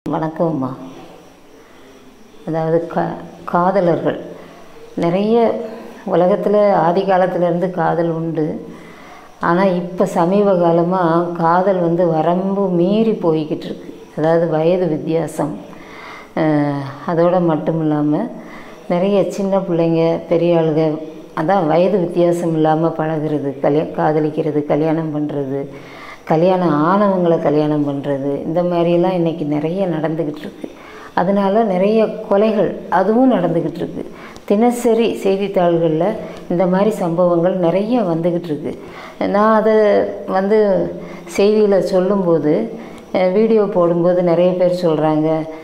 வணக்கம்மா அதாவது கா காதலர்கள் நிறைய உலகத்தில் ஆதி காலத்துலேருந்து காதல் உண்டு ஆனால் இப்போ சமீப காலமாக காதல் வந்து வரம்பு மீறி போய்கிட்டு இருக்கு அதாவது வயது வித்தியாசம் அஹ், அதோட மட்டும் இல்லாமல் நிறைய சின்ன பிள்ளைங்க பெரிய ஆளுங்க அதான் வயது வித்தியாசம் இல்லாமல் பழகுறது கல்யா காதலிக்கிறது கல்யாணம் பண்ணுறது கல்யாணம் ஆனவங்களை கல்யாணம் பண்ணுறது இந்த மாதிரியெல்லாம் இன்றைக்கி நிறைய நடந்துக்கிட்டு இருக்கு அதனால நிறைய கொலைகள் அதுவும் நடந்துக்கிட்டு இருக்கு தினசரி செய்தித்தாள்களில் இந்த மாதிரி சம்பவங்கள் நிறைய வந்துக்கிட்டு இருக்கு நான் அதை வந்து செய்தியில் சொல்லும்போது அஹ், வீடியோ போடும்போது நிறைய பேர் சொல்கிறாங்க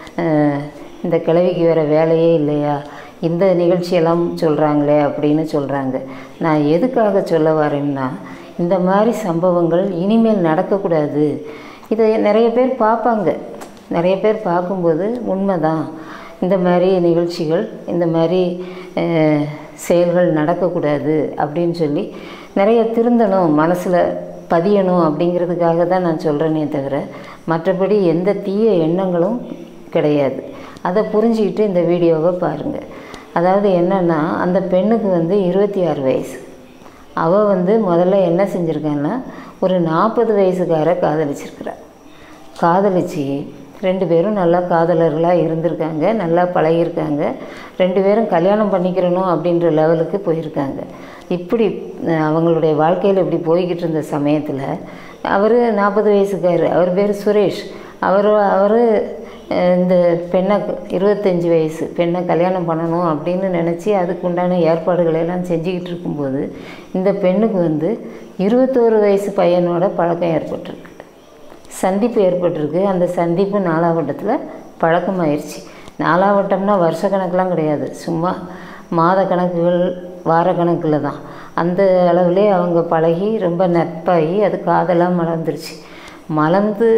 இந்த கிழவிக்கு வேறு வேலையே இல்லையா இந்த நிகழ்ச்சியெல்லாம் சொல்கிறாங்களே அப்படின்னு சொல்கிறாங்க நான் எதுக்காக சொல்ல வரேன்னா இந்த மாதிரி சம்பவங்கள் இனிமேல் நடக்கக்கூடாது இதை நிறைய பேர் பார்ப்பாங்க நிறைய பேர் பார்க்கும்போது உண்மைதான் இந்த மாதிரி நிகழ்ச்சிகள் இந்த மாதிரி அஹ், செயல்கள் நடக்கக்கூடாது அப்படின்னு சொல்லி நிறைய திருந்தணும் மனசில் பதியணும் அப்படிங்கிறதுக்காக தான் நான் சொல்கிறேனே தவிர மற்றபடி எந்த தீய எண்ணங்களும் கிடையாது அதை புரிஞ்சுக்கிட்டு இந்த வீடியோவை பாருங்கள் அதாவது என்னென்னா அந்த பெண்ணுக்கு வந்து இருபத்தி ஆறு வயசு அவள் வந்து முதல்ல என்ன செஞ்சுருக்கான்னா ஒரு நாற்பது வயசுக்கார காதலிச்சிருக்கிறா காதலிச்சு ரெண்டு பேரும் நல்லா காதலர்களாக இருந்திருக்காங்க நல்லா பழகியிருக்காங்க ரெண்டு பேரும் கல்யாணம் பண்ணிக்கிறணும் அப்படின்ற லெவலுக்கு போயிருக்காங்க இப்படி அஹ், அவங்களுடைய வாழ்க்கையில் இப்படி போய்கிட்டு இருந்த சமயத்தில் அவர் நாற்பது வயசுக்காரு அவர் பேர் சுரேஷ் அவர் அவர் இந்த பெண்ணை இருபத்தஞ்சி வயசு பெண்ணை கல்யாணம் பண்ணணும் அப்படின்னு நினச்சி அதுக்கு உண்டான ஏற்பாடுகளை எல்லாம் செஞ்சுக்கிட்டு இருக்கும்போது இந்த பெண்ணுக்கு வந்து இருபத்தோரு வயசு பையனோட பழக்கம் ஏற்பட்டிருக்கு சந்திப்பு ஏற்பட்டிருக்கு அந்த சந்திப்பு நாலாவட்டத்தில் பழக்கமாயிருச்சு நாலாவட்டம்னா வருஷ கணக்கெலாம் கிடையாது சும்மா மாத கணக்குகள் வார கணக்கில் தான் அந்த அளவுலே அவங்க பழகி ரொம்ப நட்பாகி அது காதலாக மலர்ந்துருச்சு மலர்ந்து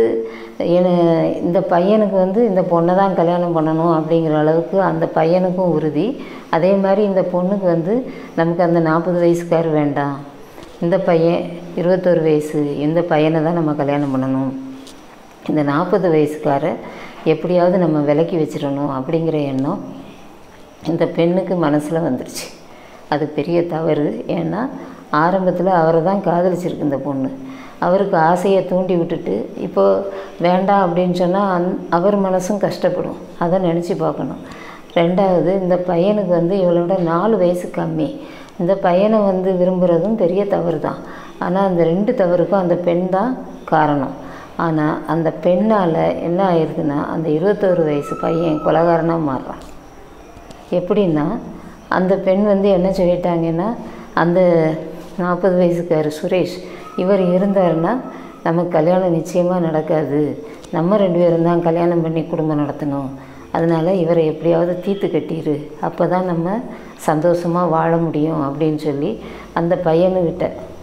என இந்த பையனுக்கு வந்து இந்த பொண்ணை தான் கல்யாணம் பண்ணணும் அப்படிங்கிற அளவுக்கு அந்த பையனுக்கும் உறுதி அதே மாதிரி இந்த பொண்ணுக்கு வந்து நமக்கு அந்த நாற்பது வயசுக்கார் வேண்டாம் இந்த பையன் இருபத்தோரு வயசு இந்த பையனை தான் நம்ம கல்யாணம் பண்ணணும் இந்த நாற்பது வயசுக்கார எப்படியாவது நம்ம விலக்கி வச்சிடணும் அப்படிங்கிற எண்ணம் இந்த பெண்ணுக்கு மனசில் வந்துருச்சு அது பெரிய தவறு ஏன்னா ஆரம்பத்தில் அவரை தான் காதலிச்சிருக்கு இந்த பொண்ணு அவருக்கு ஆசையை தூண்டி விட்டுட்டு இப்போ வேண்டாம் அப்படின்னு சொன்னால் அந் அவர் மனசும் கஷ்டப்படும் அதை நினச்சி பார்க்கணும் ரெண்டாவது இந்த பையனுக்கு வந்து இவளோட நாலு வயசு கம்மி இந்த பையனை வந்து விரும்புகிறதும் பெரிய தவறு தான் ஆனால் அந்த ரெண்டு தவறுக்கும் அந்த பெண் தான் காரணம் ஆனால் அந்த பெண்ணால் என்ன ஆயிடுதுன்னா அந்த இருபத்தோரு வயசு பையன் கொலகாரனாக மாறுறான் எப்படின்னா அந்த பெண் வந்து என்ன சொல்லிட்டாங்கன்னா அந்த நாற்பது வயசுக்காரு சுரேஷ் இவர் இருந்தாருன்னா நமக்கு கல்யாணம் நிச்சயமாக நடக்காது நம்ம ரெண்டு பேரும் தான் கல்யாணம் பண்ணி குடும்பம் நடத்தணும் அதனால் இவரை எப்படியாவது தீர்த்து கட்டிடு அப்போ தான் நம்ம சந்தோஷமாக வாழ முடியும் அப்படின்னு சொல்லி அந்த பையனுக்கிட்ட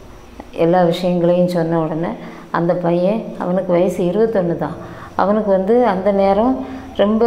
எல்லா விஷயங்களையும் சொன்ன உடனே அந்த பையன் அவனுக்கு வயசு இருபத்தொன்று தான் அவனுக்கு வந்து அந்த நேரம் ரொம்ப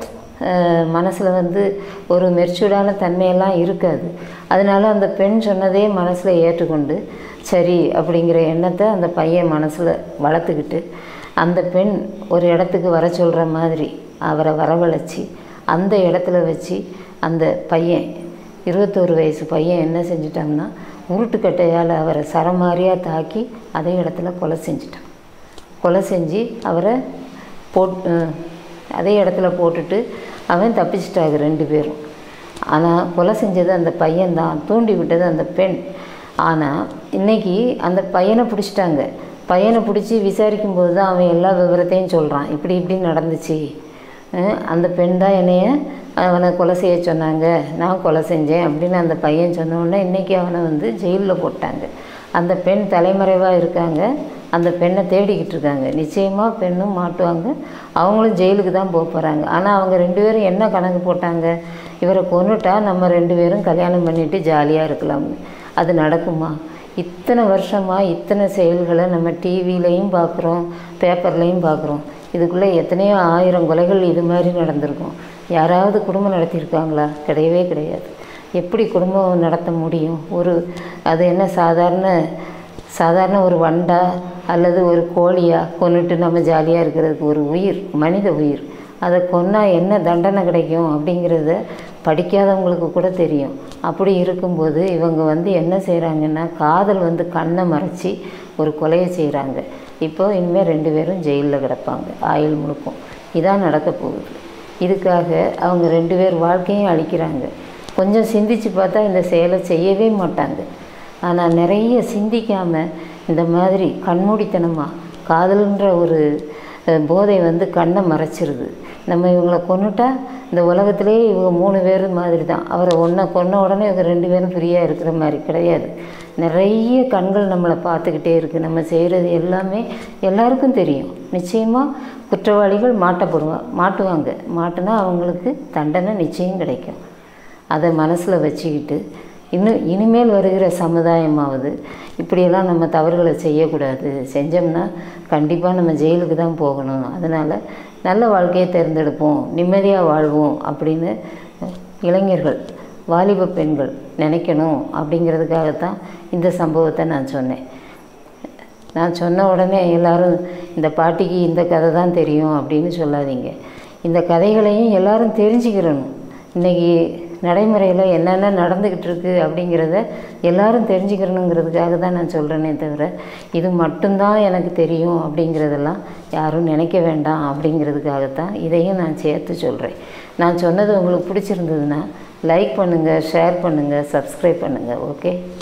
மனசில் வந்து ஒரு மெர்ச்சூர்டான தன்மையெல்லாம் இருக்காது அதனால அந்த பெண் சொன்னதே மனசில் ஏற்றுக்கொண்டு சரி அப்படிங்கிற எண்ணத்தை அந்த பையன் மனசில் வளர்த்துக்கிட்டு அந்த பெண் ஒரு இடத்துக்கு வர சொல்கிற மாதிரி அவரை வரவழைச்சி அந்த இடத்துல வச்சு அந்த பையன் இருபத்தோரு வயசு பையன் என்ன செஞ்சிட்டான்னா உருட்டுக்கட்டையால் அவரை சரமாரியாக தாக்கி அதே இடத்துல கொலை செஞ்சிட்டான் கொலை செஞ்சு அவரை போட் அஹ் அதே இடத்துல போட்டுட்டு அவன் தப்பிச்சிட்டாங்க ரெண்டு பேரும் ஆனால் கொலை செஞ்சது அந்த பையன்தான் தூண்டி விட்டது அந்த பெண் ஆனால் இன்னைக்கு அந்த பையனை பிடிச்சிட்டாங்க பையனை பிடிச்சி விசாரிக்கும் போது தான் அவன் எல்லா விவரத்தையும் சொல்கிறான் இப்படி இப்படி நடந்துச்சு அஹ் அந்த பெண் தான் என்னைய அவனை கொலை செய்ய சொன்னாங்க நான் கொலை செஞ்சேன் அப்படின்னு அந்த பையன் சொன்ன உடனே இன்றைக்கி அவனை வந்து ஜெயிலில் போட்டாங்க அந்த பெண் தலைமறைவாக இருக்காங்க அந்த பெண்ணை தேடிக்கிட்டு இருக்காங்க நிச்சயமாக பெண்ணும் மாட்டுவாங்க அவங்களும் ஜெயிலுக்கு தான் போக போகிறாங்க ஆனால் அவங்க ரெண்டு பேரும் என்ன கணக்கு போட்டாங்க இவரை கொன்னுட்டா நம்ம ரெண்டு பேரும் கல்யாணம் பண்ணிட்டு ஜாலியாக இருக்கலாம்னு அது நடக்குமா இத்தனை வருஷமாக இத்தனை செயல்களை நம்ம டிவிலையும் பார்க்குறோம் பேப்பர்லேயும் பார்க்குறோம் இதுக்குள்ளே எத்தனையோ ஆயிரம் கொலைகள் இது மாதிரி நடந்திருக்கும் யாராவது குடும்பம் நடத்தியிருக்காங்களா கிடையவே கிடையாது எப்படி குடும்பம் நடத்த முடியும் ஒரு அது என்ன சாதாரண சாதாரண ஒரு வண்டா அல்லது ஒரு கோழியா கொன்னுட்டு நம்ம ஜாலியாக இருக்கிறதுக்கு ஒரு உயிர் மனித உயிர் அதை கொன்னா என்ன தண்டனை கிடைக்கும் அப்படிங்கிறத படிக்காதவங்களுக்கு கூட தெரியும் அப்படி இருக்கும்போது இவங்க வந்து என்ன செய்கிறாங்கன்னா காதல் வந்து கண்ணை மறைச்சி ஒரு கொலையை செய்கிறாங்க இப்போ இனிமேல் ரெண்டு பேரும் ஜெயிலில் கிடப்பாங்க ஆயுள் முழுக்கும் இதான் நடக்க போகுது இதுக்காக அவங்க ரெண்டு பேர் வாழ்க்கையும் அழிக்கிறாங்க கொஞ்சம் சிந்திச்சு பார்த்தா இந்த செயலை செய்யவே மாட்டாங்க ஆனால் நிறைய சிந்திக்காமல் இந்த மாதிரி கண்மூடித்தனமாக காதல்ன்ற ஒரு அஹ், போதை வந்து கண்ணை மறைச்சிருது நம்ம இவங்களை கொன்னுட்டா இந்த உலகத்திலே இவங்க மூணு பேர் மாதிரி தான் அவரை ஒன்றை கொன்ன உடனே இவங்க ரெண்டு பேரும் ஃப்ரீயாக இருக்கிற மாதிரி கிடையாது நிறைய கண்கள் நம்மளை பார்த்துக்கிட்டே இருக்குது நம்ம செய்கிறது எல்லாமே எல்லாருக்கும் தெரியும் நிச்சயமாக குற்றவாளிகள் மாட்டப்படுவா மாட்டுவாங்க மாட்டுனா அவங்களுக்கு தண்டனை நிச்சயம் கிடைக்கும் அதை மனசில் வச்சுக்கிட்டு இன்னும் இனிமேல் வருகிற சமுதாயமாவது இப்படியெல்லாம் நம்ம தவறுகளை செய்யக்கூடாது செஞ்சோம்னா கண்டிப்பாக நம்ம ஜெயிலுக்கு தான் போகணும் அதனால் நல்ல வாழ்க்கையை தேர்ந்தெடுப்போம் நிம்மதியாக வாழ்வோம் அப்படின்னு இளைஞர்கள் வாலிப பெண்கள் நினைக்கணும் அப்படிங்கிறதுக்காகத்தான் இந்த சம்பவத்தை நான் சொன்னேன் நான் சொன்ன உடனே எல்லாரும் இந்த பாட்டிக்கு இந்த கதை தான் தெரியும் அப்படின்னு சொல்லாதீங்க இந்த கதைகளையும் எல்லாரும் தெரிஞ்சுக்கிறணும் இன்றைக்கி நடைமுறையில் என்னென்ன நடந்துக்கிட்டு இருக்கு அப்படிங்கிறத எல்லாரும் தெரிஞ்சுக்கிறணுங்கிறதுக்காக தான் நான் சொல்கிறேனே தவிர இது மட்டும்தான் எனக்கு தெரியும் அப்படிங்கிறதெல்லாம் யாரும் நினைக்க வேண்டாம் அப்படிங்கிறதுக்காகத்தான் இதையும் நான் சேர்த்து சொல்கிறேன் நான் சொன்னது உங்களுக்கு பிடிச்சிருந்ததுன்னா லைக் பண்ணுங்கள் ஷேர் பண்ணுங்கள் சப்ஸ்கிரைப் பண்ணுங்கள் ஓகே